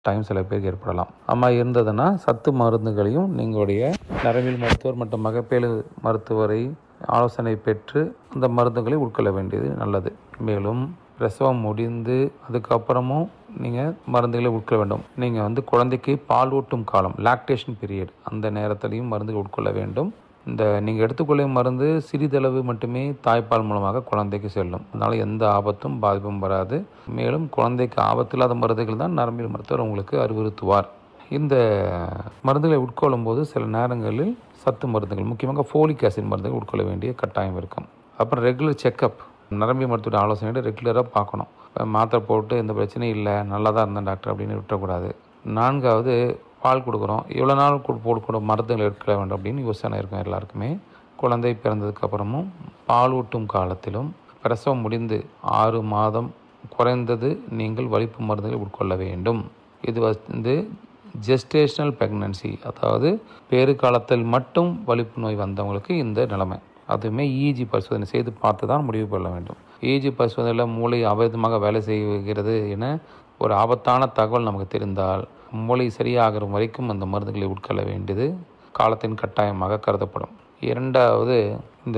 time சில பேருக்கு ஏற்படலாம் அம்மா இருந்ததுன்னா சத்து மருந்துகளையும் நீங்களுடைய நரம்பியல் மருத்துவர் மற்றும் மகப்பேறு மருத்துவரை ஆலோசனை பெற்று அந்த மருந்துகளை உட்கொள்ள வேண்டியது நல்லது மேலும் பிரசவம் முடிந்து அதுக்கப்புறமும் நீங்கள் மருந்துகளை உட்கொள்ள வேண்டும் நீங்கள் வந்து குழந்தைக்கு பால் ஊட்டும் காலம் லாக்டேஷன் பீரியட் அந்த நேரத்திலையும் மருந்துகள் உட்கொள்ள வேண்டும் இந்த நீங்கள் எடுத்துக்கொள்ளும் மருந்து சிறிதளவு மட்டுமே தாய்ப்பால் மூலமாக குழந்தைக்கு செல்லும் அதனால் எந்த ஆபத்தும் பாதிப்பும் வராது மேலும் குழந்தைக்கு ஆபத்தில்லாத மருந்துகள் தான் நரம்பியல் மருத்துவர் உங்களுக்கு அறிவுறுத்துவார் இந்த மருந்துகளை உட்கொள்ளும் போது சில நேரங்களில் சத்து மருந்துகள் முக்கியமாக ஃபோலிக் ஆசிட் மருந்துகள் உட்கொள்ள வேண்டிய கட்டாயம் இருக்கும் அப்புறம் ரெகுலர் செக்கப் நரம்பியல் மருத்துவ ஆலோசனையோட ரெகுலராக பார்க்கணும் இப்ப மாத்திரை போட்டு எந்த பிரச்சனையும் இல்லை நல்லா தான் இருந்தேன் டாக்டர் அப்படின்னு விட்டுறக்கூடாது நான்காவது பால் கொடுக்குறோம் இவ்வளோ நாள் கொடு- போடக்கூட மருந்துகள் எடுக்க வேண்டும் அப்படின்னு யோசனை இருக்கும் எல்லாருக்குமே குழந்தை பிறந்ததுக்கு அப்புறமும் பால் ஊட்டும் காலத்திலும் பிரசவம் முடிந்து ஆறு மாதம் குறைந்தது நீங்கள் வலிப்பு மருந்துகளை உட்கொள்ள வேண்டும் இது வந்து ஜெஸ்டேஷனல் பிரெக்னன்சி அதாவது பேறு காலத்தில் மட்டும் வலிப்பு நோய் வந்தவங்களுக்கு இந்த நிலைமை அதுவுமே இஜி பரிசோதனை செய்து பார்த்து தான் முடிவு கொள்ள வேண்டும் இஜி பரிசோதனையில் மூளை அபரிதமாக வேலை செய்கிறது என ஒரு ஆபத்தான தகவல் நமக்கு தெரிந்தால் மூளை சரியாகிற வரைக்கும் அந்த மருந்துகளை உட்கொள்ள வேண்டியது காலத்தின் கட்டாயமாக கருதப்படும் இரண்டாவது இந்த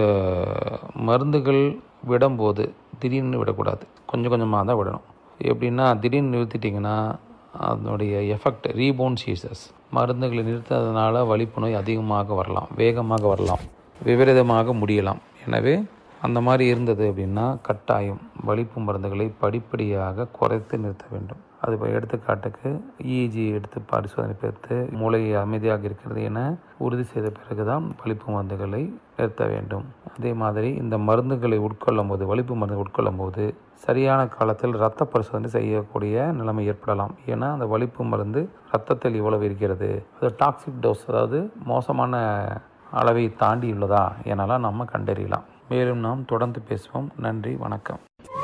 மருந்துகள் விடும்போது திடீர்னு விடக்கூடாது கொஞ்சம் கொஞ்சமாக தான் விடணும் எப்படின்னா திடீர்னு நிறுத்திட்டிங்கன்னா அதனுடைய எஃபெக்ட் ரீபோன் சீசஸ் மருந்துகளை நிறுத்ததுனால வலிப்பு நோய் அதிகமாக வரலாம் வேகமாக வரலாம் விபரீதமாக முடியலாம் எனவே அந்த மாதிரி இருந்தது அப்படின்னா கட்டாயம் வலிப்பு மருந்துகளை படிப்படியாக குறைத்து நிறுத்த வேண்டும் அது இப்போ எடுத்துக்காட்டுக்கு இஜி எடுத்து பரிசோதனை எடுத்து மூளை அமைதியாக இருக்கிறது என உறுதி செய்த பிறகுதான் வலிப்பு மருந்துகளை நிறுத்த வேண்டும் அதே மாதிரி இந்த மருந்துகளை உட்கொள்ளும் போது வலிப்பு மருந்து உட்கொள்ளும் போது சரியான காலத்தில் இரத்த பரிசோதனை செய்யக்கூடிய நிலைமை ஏற்படலாம் ஏன்னா அந்த வலிப்பு மருந்து ரத்தத்தில் இவ்வளவு இருக்கிறது அது டாக்ஸிக் டோஸ் அதாவது மோசமான அளவை தாண்டி உள்ளதா எனலாம் நம்ம கண்டறியலாம் மேலும் நாம் தொடர்ந்து பேசுவோம் நன்றி வணக்கம்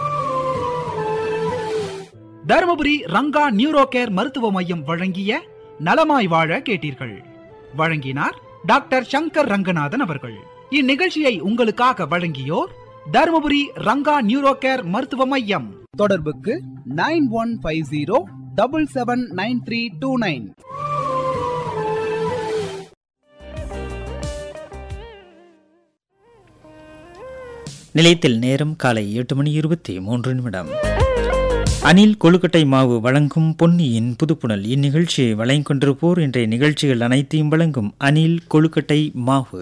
தருமபுரி ரங்கா நியூரோ கேர் மருத்துவ மையம் வழங்கிய நலமாய் வாழ கேட்டீர்கள் வழங்கினார் டாக்டர் சங்கர் ரங்கநாதன் அவர்கள் இந்நிகழ்ச்சியை உங்களுக்காக வழங்கியோர் தருமபுரி ரங்கா நியூரோ கேர் மருத்துவ மையம் தொடர்புக்கு nine one five zero double seven nine three two nine நிலையத்தில் நேரம் காலை எட்டு மணி இருபத்தி மூன்று நிமிடம் அணில் கொழுக்கட்டை மாவு வழங்கும் பொன்னியின் புதுப்புணல் இந்நிகழ்ச்சியை வழங்கிக் கொண்டிருப்போர் இன்றைய நிகழ்ச்சிகள் அனைத்தையும் வழங்கும் அணில் கொழுக்கட்டை மாவு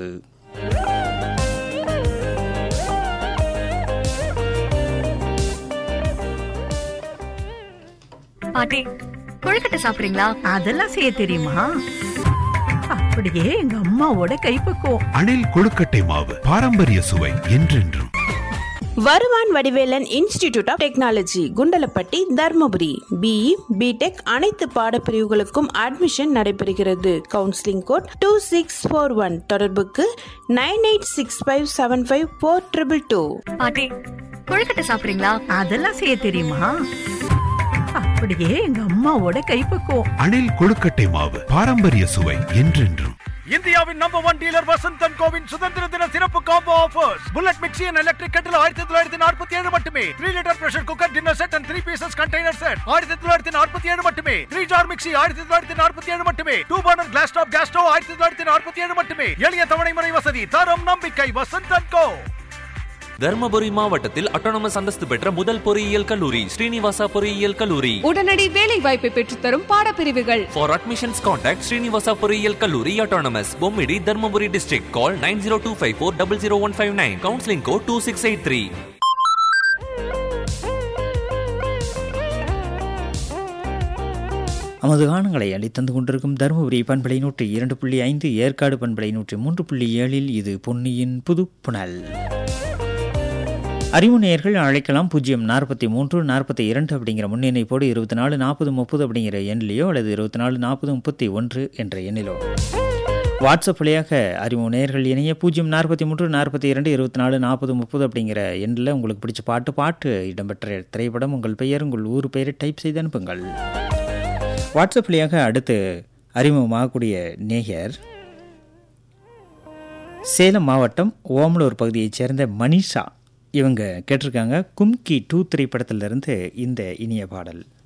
பாட்டி கொழுக்கட்டை சாப்பிடுறீங்களா அதெல்லாம் செய்ய தெரியுமா அப்படியே எங்க அம்மாவோட கைப்பக்குவம் அணில் கொழுக்கட்டை மாவு பாரம்பரிய சுவை என்றென்றும் வருவான் Vadivelan institute of technology Kundalapatti Dharmapuri BE B Tech அனைத்து பாடப்பிரிவுகளுக்கும் அட்மிஷன் நடைபெறுகிறது counselling code two six four one தொடர்புக்கு nine eight six five seven five four triple two பாட்டி கொழுக்கட்டை சாப்பிடுறீங்களா அதெல்லாம் செய்ய தெரியுமா அப்படியே எங்க அம்மாவோட கைப்பக்குவம் அணில் கொழுக்கட்டை மாவு பாரம்பரிய சுவை என்றென்றும் இந்தியாவின் நம்பர் ஒன் டீலர் வசந்தன் கோவின் சுதந்திர தின சிறப்பு combo offers bullet mixie and electric kettle ஆயிரத்தி தொள்ளாயிரத்தி நாற்பத்தி ஏழு மட்டுமே three litre pressure cooker dinner set and three pieces container set ஆயிரத்தி தொள்ளாயிரத்தி நாற்பத்தி ஏழு மட்டுமே த்ரீ ஜார் மிக்சி ஆயிரத்தி தொள்ளாயிரத்தி நாற்பத்தி ஏழு மட்டுமே two burner glass top gas stove ஆயிரத்தி தொள்ளாயிரத்தி நாற்பத்தி ஏழு மட்டுமே எளிய தவணை முறை வசதி தரம் நம்பிக்கை வசந்தன் கோ தர்மபுரி மாவட்டத்தில் அட்டானமஸ் அந்தஸ்து பெற்ற முதல் பொறியியல் கல்லூரி ஸ்ரீனிவாசா பொறியியல் கல்லூரி உடனடி வேலை வாய்ப்பை பெற்றுத்தரும் பாடப்பிரிவுகள் ஃபார் அட்மிஷன்ஸ் கான்டாக்ட் ஸ்ரீனிவாசா பொறியியல் கல்லூரி autonomous Bommidi Dharmapuri district call nine zero two five four double zero one five nine counselling code two six eight three நமது காணங்களை அளித்தந்து கொண்டிருக்கும் தருமபுரி பண்பலை நூற்றி இரண்டு புள்ளி ஐந்து ஏற்காடு பண்பலை நூற்றி மூன்று புள்ளி ஏழில் இது பொன்னியின் புதுப்புணல் அறிவு நேயர்கள் அழைக்கலாம் பூஜ்ஜியம் நாற்பத்தி மூன்று நாற்பத்தி இரண்டு அப்படிங்கிற முன்னிணைப்போடு இருபத்தி நாலு நாற்பது முப்பது அப்படிங்கிற எண்ணிலையோ அல்லது இருபத்தி நாலு நாற்பது முப்பத்தி ஒன்று என்ற எண்ணிலோ வாட்ஸ்அப் வழியாக அறிவு நேயர்கள் இணைய பூஜ்ஜியம் நாற்பத்தி மூன்று நாற்பத்தி இரண்டு இருபத்தி நாலு நாற்பது முப்பது அப்படிங்கிற எண்ணில் உங்களுக்கு பிடிச்ச பாட்டு பாட்டு இடம்பெற்ற திரைப்படம் உங்கள் பெயர் உங்கள் ஊர் பெயரை டைப் செய்து அனுப்புங்கள் வாட்ஸ்அப் வழியாக அடுத்து அறிமுகமாகக்கூடிய நேயர் சேலம் மாவட்டம் ஓமலூர் பகுதியைச் சேர்ந்த மனிஷா இவங்க கேட்டிருக்காங்க கும்கி டூ திரைப்படத்திலிருந்து இந்த இனிய பாடல்